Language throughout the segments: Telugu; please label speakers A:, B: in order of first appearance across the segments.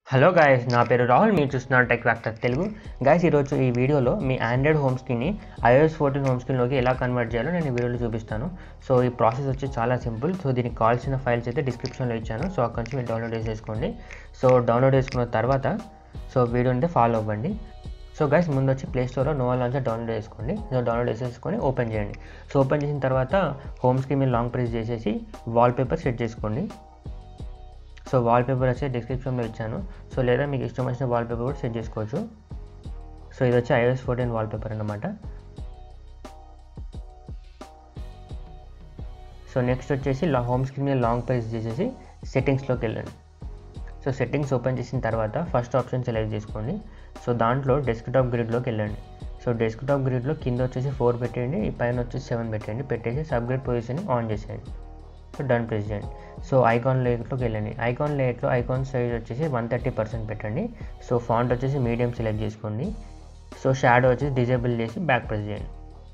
A: హలో గాయస్ నా పేరు రాహుల్ మీరు చూస్తున్నారు టెక్ ఫ్యాక్టర్ తెలుగు గాయస్ ఈరోజు ఈ వీడియోలో మీ ఆండ్రాయిడ్ హోమ్ స్క్రీన్ని ఐఓఎస్ ఫోర్టీన్ హోమ్ స్క్రీన్లోకి ఎలా కన్వర్ట్ చేయాలో నేను ఈ వీడియోలో చూపిస్తాను సో ఈ ప్రాసెస్ వచ్చి చాలా సింపుల్ సో దీనికి కావాల్సిన ఫైల్స్ అయితే డిస్క్రిప్షన్లో ఇచ్చాను సో అక్కడి నుంచి మీరు డౌన్లోడ్ చేసేసుకోండి సో డౌన్లోడ్ చేసుకున్న తర్వాత సో వీడియో అంటే ఫాలో అవ్వండి సో గైస్ ముందు వచ్చి ప్లే స్టోర్లో నోవల్ లాంచ్ డౌన్లోడ్ చేసుకోండి సో డౌన్లోడ్ చేసేసుకొని ఓపెన్ చేయండి సో ఓపెన్ చేసిన తర్వాత హోమ్ స్క్రీన్ మీరు లాంగ్ ప్రెస్ చేసేసి వాల్పేపర్ సెట్ చేసుకోండి సో వాల్పేపర్ వచ్చి డిస్క్రిప్షన్లో ఇచ్చాను సో లేదా మీకు ఇష్టం వచ్చిన వాల్పేపర్ కూడా సెట్ చేసుకోవచ్చు సో ఇది వచ్చి ఐఓఎస్ ఫోర్టీన్ వాల్పేపర్ అనమాట సో నెక్స్ట్ వచ్చేసి లా హోమ్ స్క్రీన్ మీద లాంగ్ ప్రెస్ చేసేసి సెట్టింగ్స్లోకి వెళ్ళండి సో సెట్టింగ్స్ ఓపెన్ చేసిన తర్వాత ఫస్ట్ ఆప్షన్ సెలెక్ట్ చేసుకోండి సో దాంట్లో డెస్క్టాప్ గ్రిడ్లోకి వెళ్ళండి సో డెస్క్టాప్ గ్రిడ్లో కింద వచ్చేసి ఫోర్ పెట్టేయండి ఈ పైన వచ్చేసి సెవెన్ పెట్టండి పెట్టేసి సబ్గ్రిడ్ పొజిషన్ ఆన్ చేసేయండి సో డన్ ప్రెస్ చేయండి సో ఐకాన్ లేయర్లోకి వెళ్ళండి ఐకాన్ లేయర్లో ఐకాన్ సైజ్ వచ్చేసి వన్ థర్టీ పర్సెంట్ పెట్టండి సో ఫాంట్ వచ్చేసి మీడియం సెలెక్ట్ చేసుకోండి సో షాడో వచ్చేసి డిజేబుల్ చేసి బ్యాక్ ప్రెస్ చేయండి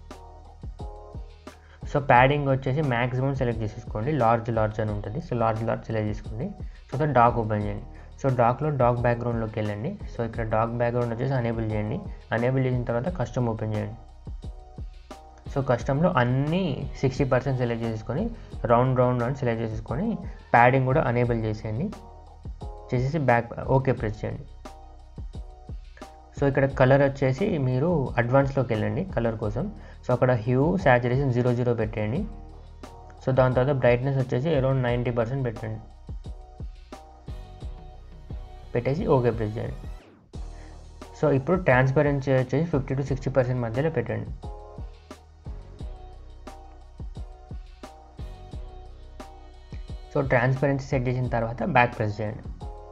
A: సో ప్యాడింగ్ వచ్చేసి మ్యాక్సిమం సెలెక్ట్ చేసేసుకోండి లార్జ్ లార్జ్ అని ఉంటుంది సో లార్జ్ లార్జ్ సెలెక్ట్ చేసుకోండి సో డాక్ ఓపెన్ చేయండి సో డాక్లో డాక్ బ్యాక్గ్రౌండ్లోకి వెళ్ళండి సో ఇక్కడ డాక్ బ్యాక్గ్రౌండ్ వచ్చేసి అనేబుల్ చేయండి అనేబుల్ చేసిన తర్వాత కస్టమ్ ఓపెన్ చేయండి సో కస్టంలో అన్నీ సిక్స్టీ పర్సెంట్ సెలెక్ట్ చేసుకొని రౌండ్ రౌండ్ అని సెలెక్ట్ చేసేసుకొని ప్యాడింగ్ కూడా అనేబుల్ చేసేయండి చేసేసి బ్యాక్ ఓకే ప్రెస్ చేయండి సో ఇక్కడ కలర్ వచ్చేసి మీరు అడ్వాన్స్లోకి వెళ్ళండి కలర్ కోసం సో అక్కడ హ్యూ శాచురేషన్ జీరో జీరో పెట్టేయండి సో దాని తర్వాత బ్రైట్నెస్ వచ్చేసి అరౌండ్ నైంటీ పర్సెంట్ పెట్టండి పెట్టేసి ఓకే ప్రెస్ చేయండి సో ఇప్పుడు ట్రాన్స్పరెన్సీ వచ్చేసి ఫిఫ్టీ టు సిక్స్టీ పర్సెంట్ మధ్యలో పెట్టండి సో ట్రాన్స్పరెన్సీ సెట్ చేసిన తర్వాత బ్యాక్ ప్రెస్ చేయండి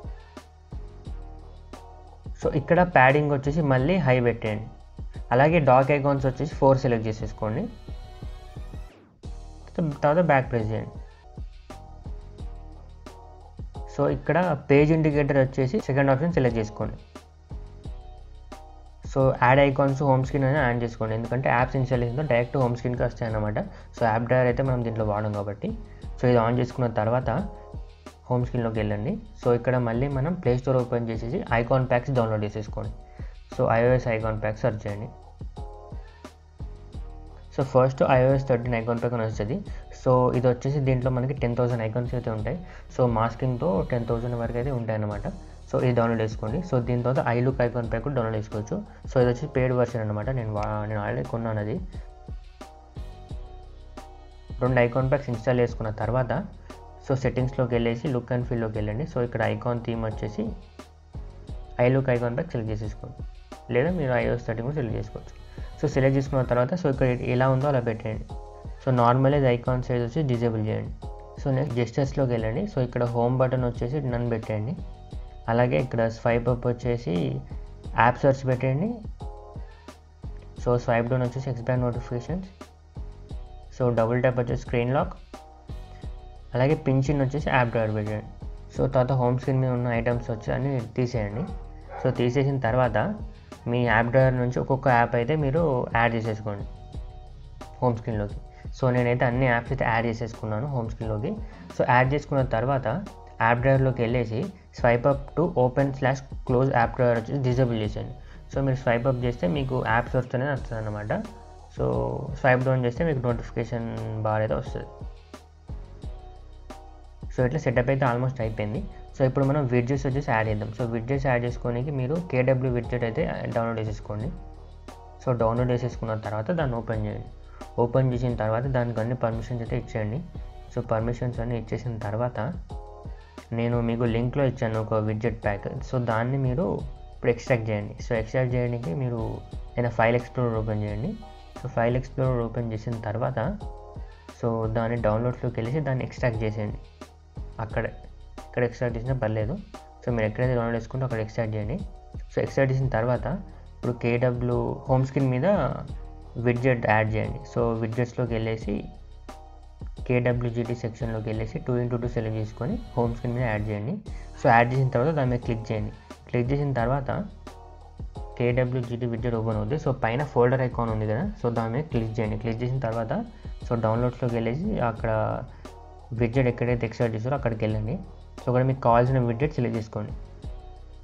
A: సో ఇక్కడ ప్యాడింగ్ వచ్చేసి మళ్ళీ హై పెట్టేయండి అలాగే డాక్ ఐకాన్స్ వచ్చేసి ఫోర్ సెలెక్ట్ చేసేసుకోండి తర్వాత బ్యాక్ ప్రెస్ చేయండి సో ఇక్కడ పేజ్ ఇండికేటర్ వచ్చేసి సెకండ్ ఆప్షన్ సెలెక్ట్ చేసుకోండి so add icons home screen అని యాడ్ చేసుకోండి ఎందుకంటే యాప్స్ ఇన్స్టాల్ చేసిన డైరెక్ట్ హోమ్ స్క్రీన్కి వస్తాయి అన్నమాట సో యాప్ డ్రైవర్ అయితే మనం దీంట్లో వాడం కాబట్టి సో ఇది ఆన్ చేసుకున్న తర్వాత హోమ్ స్క్రీన్లోకి వెళ్ళండి సో ఇక్కడ మళ్ళీ మనం ప్లే స్టోర్ ఓపెన్ చేసేసి ఐకాన్ ప్యాక్స్ డౌన్లోడ్ చేసేసుకోండి so iOS icon pack search చేయండి so first iOS thirteen icon pack అని వస్తుంది సో ఇది వచ్చేసి దీంట్లో మనకి టెన్ థౌసండ్ ఐకాన్స్ అయితే ఉంటాయి సో మాస్కింగ్తో టెన్ థౌసండ్ వరకు అయితే ఉంటాయి అన్నమాట సో ఇది డౌన్లోడ్ చేసుకోండి సో దీని తర్వాత ఐ లుక్ ఐకాన్ ప్యాక్ కూడా డౌన్లోడ్ చేసుకోవచ్చు సో ఇది వచ్చి పేడ్ వర్షన్ అనమాట నేను నేను ఆల్రెడీ కొన్నాను అది రెండు ఐకాన్ ప్యాక్స్ ఇన్స్టాల్ చేసుకున్న తర్వాత సో సెట్టింగ్స్లోకి వెళ్ళేసి లుక్ అండ్ ఫీల్డ్లోకి వెళ్ళండి సో ఇక్కడ ఐకాన్ థీమ్ వచ్చేసి I look icon pack select చేసేసుకోండి లేదా మీరు ఐఓఎస్ థర్టీ కూడా సెలెక్ట్ చేసుకోవచ్చు సో సెలెక్ట్ చేసుకున్న తర్వాత సో ఇక్కడ ఎలా ఉందో అలా పెట్టేయండి సో నార్మల్ ఇది ఐకాన్ సైజ్ వచ్చి డిజేబుల్ చేయండి సో నెక్స్ట్ జెస్టర్స్లోకి వెళ్ళండి సో ఇక్కడ హోమ్ బటన్ వచ్చేసి నన్ను పెట్టేయండి అలాగే ఇక్కడ స్వైప్ అప్ వచ్చేసి యాప్ సెర్చ్ పెట్టండి సో స్వైప్ డౌన్ వచ్చేసి expand notifications so double tap వచ్చేసి స్క్రీన్ లాక్ అలాగే పించిన్ వచ్చేసి యాప్ డ్రైవర్ పెట్టండి సో తర్వాత హోమ్ స్క్రీన్ మీద ఉన్న ఐటమ్స్ వచ్చి అన్ని తీసేయండి సో తీసేసిన తర్వాత మీ యాప్ డ్రైవర్ నుంచి ఒక్కొక్క యాప్ అయితే మీరు యాడ్ చేసేసుకోండి హోమ్ స్క్రీన్లోకి సో నేనైతే అన్ని యాప్స్ అయితే యాడ్ చేసేసుకున్నాను హోమ్ స్క్రీన్లోకి సో యాడ్ చేసుకున్న తర్వాత యాప్ డ్రైవర్లోకి వెళ్ళేసి swipe up to open slash close app drawer వచ్చేసి డిజేబుల్ చేసేయండి సో మీరు స్వైప్ అప్ చేస్తే మీకు యాప్స్ వస్తూనే వస్తుంది అనమాట సో స్వైప్ డౌన్ చేస్తే మీకు నోటిఫికేషన్ బార్ అయితే వస్తుంది సో ఇట్లా సెటప్ అయితే ఆల్మోస్ట్ అయిపోయింది సో ఇప్పుడు మనం విడ్జెట్స్ వచ్చేసి యాడ్ చేద్దాం సో విడ్జెట్స్ యాడ్ చేసుకోనికి మీరు కేడబ్ల్యూ విడ్జెట్ అయితే డౌన్లోడ్ చేసేసుకోండి సో డౌన్లోడ్ చేసేసుకున్న తర్వాత దాన్ని ఓపెన్ చేయండి ఓపెన్ చేసిన తర్వాత దానికి అన్ని పర్మిషన్స్ అయితే ఇచ్చేయండి సో పర్మిషన్స్ అన్నీ ఇచ్చేసిన తర్వాత నేను మీకు లింక్లో ఇచ్చాను ఒక విడ్జెట్ ప్యాక్ సో దాన్ని మీరు ఇప్పుడు ఎక్స్ట్రాక్ట్ చేయండి సో ఎక్స్ట్రాక్ట్ చేయడానికి మీరు ఏదైనా ఫైల్ ఎక్స్ప్లోరర్ ఓపెన్ చేయండి సో ఫైల్ ఎక్స్ప్లోరర్ ఓపెన్ చేసిన తర్వాత సో దాన్ని డౌన్లోడ్స్లోకి వెళ్ళేసి దాన్ని ఎక్స్ట్రాక్ట్ చేసేయండి అక్కడ ఇక్కడ ఎక్స్ట్రాక్ట్ చేసినా పర్లేదు సో మీరు ఎక్కడైతే డౌన్లోడ్ చేసుకుంటే అక్కడ ఎక్స్ట్రాక్ట్ చేయండి సో ఎక్స్ట్రాక్ట్ చేసిన తర్వాత ఇప్పుడు కేడబ్ల్యూ హోమ్ స్క్రీన్ మీద విడ్జెట్ యాడ్ చేయండి సో విడ్జెట్స్లోకి వెళ్ళేసి కేడబ్ల్యూజీటీ సెక్షన్లోకి వెళ్ళేసి టూ ఇంటూ టూ సెలెక్ట్ చేసుకొని హోమ్ స్క్రీన్ మీద యాడ్ చేయండి సో యాడ్ చేసిన తర్వాత దాని మీద క్లిక్ చేయండి క్లిక్ చేసిన తర్వాత కేడబ్ల్యూజీటీ విడ్జెట్ ఓపెన్ అవుతుంది సో పైన ఫోల్డర్ ఐకాన్ ఉంది కదా సో దాని మీద క్లిక్ చేయండి క్లిక్ చేసిన తర్వాత సో డౌన్లోడ్స్లోకి వెళ్ళేసి అక్కడ విడ్జెట్ ఎక్కడైతే ఎక్స్ట్రాక్ట్ చేస్తారో అక్కడికి వెళ్ళండి సో అక్కడ మీకు కావాల్సిన విడ్జెట్ సెలెక్ట్ చేసుకోండి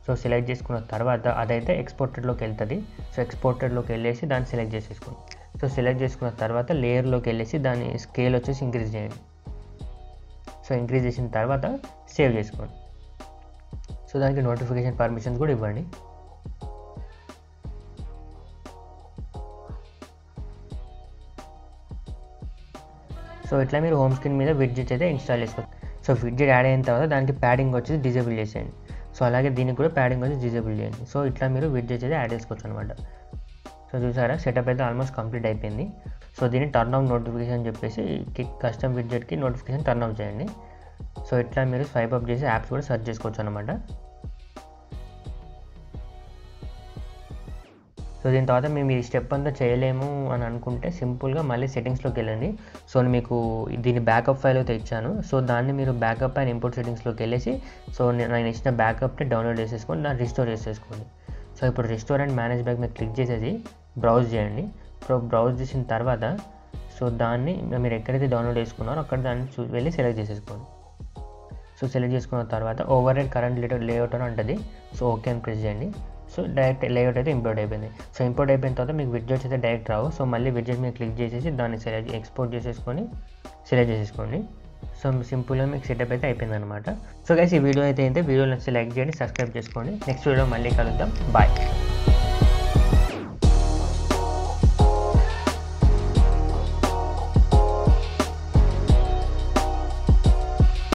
A: సో సెలెక్ట్ చేసుకున్న తర్వాత అదైతే ఎక్స్పోర్టెడ్లోకి వెళ్తుంది సో ఎక్స్పోర్టెడ్లోకి వెళ్ళేసి దాన్ని సెలెక్ట్ చేసేసుకోండి సో సెలెక్ట్ చేసుకున్న తర్వాత లేయర్లోకి వెళ్ళేసి దాని స్కేల్ వచ్చేసి ఇంక్రీజ్ చేయండి సో ఇంక్రీజ్ చేసిన తర్వాత సేవ్ చేసుకోండి సో దానికి నోటిఫికేషన్ పర్మిషన్స్ కూడా ఇవ్వండి సో ఇట్లా మీరు హోమ్ స్క్రీన్ మీద విడ్జెట్ అయితే ఇన్స్టాల్ చేసుకోవచ్చు సో విడ్జెట్ యాడ్ అయిన తర్వాత దానికి ప్యాడింగ్ వచ్చేసి డిజేబుల్ చేసేయండి సో అలాగే దీనికి కూడా ప్యాడింగ్ వచ్చి డిజేబుల్ చేయండి సో ఇట్లా మీరు విడ్జెట్ అయితే యాడ్ చేసుకోవచ్చు అనమాట సో చూసారా సెటప్ అయితే ఆల్మోస్ట్ కంప్లీట్ అయిపోయింది సో దీన్ని టర్న్ ఆఫ్ నోటిఫికేషన్ చెప్పేసి కస్టమ్ విడ్జెట్కి నోటిఫికేషన్ టర్న్ ఆఫ్ చేయండి సో ఇట్లా మీరు స్వైప్ అప్ చేసి యాప్స్ కూడా సెర్చ్ చేసుకోవచ్చు అనమాట సో దీని తర్వాత మేము ఈ స్టెప్ అంతా చేయలేము అని అనుకుంటే సింపుల్గా మళ్ళీ సెట్టింగ్స్లోకి వెళ్ళండి సో మీకు దీని బ్యాకప్ ఫైల్ అయితే ఇచ్చాను సో దాన్ని మీరు బ్యాకప్ అండ్ ఇంపోర్ట్ సెట్టింగ్స్లోకి వెళ్ళేసి సో నేను ఇచ్చిన బ్యాకప్ని డౌన్లోడ్ చేసేసుకొని దాన్ని రిస్టోర్ చేసేసుకోండి సో ఇప్పుడు రిస్టోర్ అండ్ మేనేజ్ బ్యాక్ మీద క్లిక్ చేసేసి బ్రౌజ్ చేయండి ఇప్పుడు బ్రౌజ్ చేసిన తర్వాత సో దాన్ని మీరు ఎక్కడైతే డౌన్లోడ్ చేసుకున్నారో అక్కడ దాన్ని చూ వెళ్ళి సెలెక్ట్ చేసేసుకోండి సో సెలెక్ట్ చేసుకున్న తర్వాత over head current later layout అని ఉంటుంది సో ఓకే అని ప్రెస్ చేయండి సో డైరెక్ట్ లేఅవుట్ అయితే ఇంపోర్ట్ అయిపోయింది సో ఇంపోర్ట్ అయిపోయిన తర్వాత మీకు విడ్జెట్స్ అయితే డైరెక్ట్ రావు సో మళ్ళీ విడ్జెట్ మీద క్లిక్ చేసేసి దాన్ని సెలెక్ట్ ఎక్స్పోర్ట్ చేసేసుకొని సెలెక్ట్ చేసేసుకోండి సో సింపుల్గా మీకు సెటప్ అయితే అయిపోయింది అనమాట సో గైస్ ఈ వీడియో అయితే అయితే వీడియో నచ్చితే లైక్ చేయండి సబ్స్క్రైబ్ చేసుకోండి నెక్స్ట్ వీడియో మళ్ళీ కలుద్దాం బాయ్